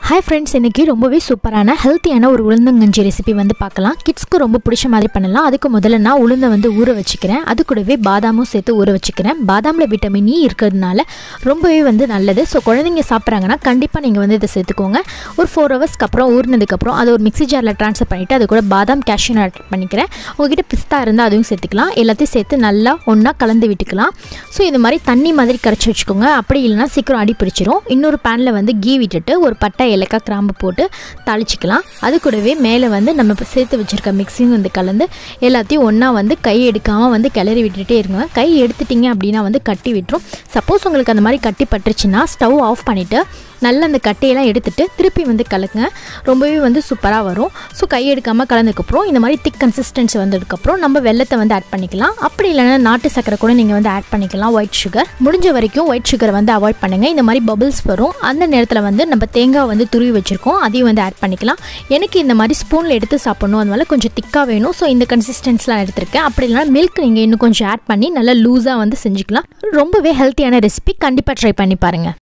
hi friends இன்றைக்கி ரொம்பவே சூப்பரான ஹெல்த்தியான ஒரு உளுந்தங்கஞ்சி ரெசிபி வந்து பார்க்கலாம் கிட்ஸ்க்கு ரொம்ப பிடிச்ச மாதிரி பண்ணலாம் அதுக்கு முதல்ல நான் உளுந்தை வந்து ஊற வச்சுக்கிறேன் அது கூடவே பாதாமும் சேர்த்து ஊற வச்சுக்கிறேன் பாதாமில் விட்டமின் இ இருக்கிறதுனால ரொம்பவே வந்து நல்லது ஸோ குழந்தைங்க சாப்பிட்றாங்கன்னா கண்டிப்பாக நீங்கள் வந்து இதை சேர்த்துக்கோங்க ஒரு ஃபோர் ஹவர்ஸ்க்கு அப்புறம் ஊறினதுக்கப்புறம் அதை ஒரு மிக்ஸி ஜாரில் ட்ரான்ஸ்ஃபர் பண்ணிவிட்டு அது கூட பாதாம் கேஷ்யூ ஆட் பண்ணிக்கிறேன் உங்ககிட்ட பிஸ்தா இருந்தால் அதுவும் சேர்த்துக்கலாம் எல்லாத்தையும் சேர்த்து நல்லா ஒன்றா கலந்து விட்டுக்கலாம் ஸோ இது மாதிரி தண்ணி மாதிரி கரைச்சி வச்சுக்கோங்க அப்படி இல்லைனா சீக்கிரம் அடி பிடிச்சிரும் இன்னொரு பேனில் வந்து கீ விட்டுட்டு ஒரு பட்டை ஏலக்காய் கிராம்பு போட்டு தாளிச்சிக்கலாம் அது கூடவே மேலே வந்து நம்ம இப்போ சேர்த்து வச்சுருக்க மிக்ஸிங் வந்து கலந்து எல்லாத்தையும் ஒன்றா வந்து கை எடுக்காமல் வந்து கிளறி விட்டுட்டே இருங்க கை எடுத்துட்டிங்க அப்படின்னா வந்து கட்டி விட்டுரும் சப்போஸ் உங்களுக்கு அந்த மாதிரி கட்டி பட்டுருச்சுன்னா ஸ்டவ் ஆஃப் பண்ணிவிட்டு நல்லா அந்த கட்டையெல்லாம் எடுத்துட்டு திருப்பி வந்து கலக்குங்க ரொம்பவே வந்து சூப்பராக வரும் ஸோ கை எடுக்காமல் கலந்ததுக்கப்புறம் இந்த மாதிரி திக் கன்சிஸ்டன்சி வந்ததுக்கப்புறம் நம்ம வெள்ளத்தை வந்து ஆட் பண்ணிக்கலாம் அப்படி இல்லைன்னா நாட்டு சக்கரை கூட நீங்கள் வந்து ஆட் பண்ணிக்கலாம் ஒயிட் சுகர் முடிஞ்ச வரைக்கும் ஒயிட் சுகரை வந்து அவாய்ட் பண்ணுங்கள் இந்த மாதிரி பபிள்ஸ் வரும் அந்த நேரத்தில் வந்து நம்ம தேங்காய் வந்து துருவி வச்சுருக்கோம் அதையும் வந்து ஆட் பண்ணிக்கலாம் எனக்கு இந்த மாதிரி ஸ்பூனில் எடுத்து சாப்பிடணும் அதனால கொஞ்சம் திக்காக வேணும் ஸோ இந்த கன்சிஸ்டன்ஸ்லாம் எடுத்திருக்கேன் அப்படி இல்லைனா மில்க் நீங்கள் இன்னும் கொஞ்சம் ஆட் பண்ணி நல்லா லூஸாக வந்து செஞ்சுக்கலாம் ரொம்பவே ஹெல்த்தியான ரெசிபி கண்டிப்பாக ட்ரை பண்ணி பாருங்கள்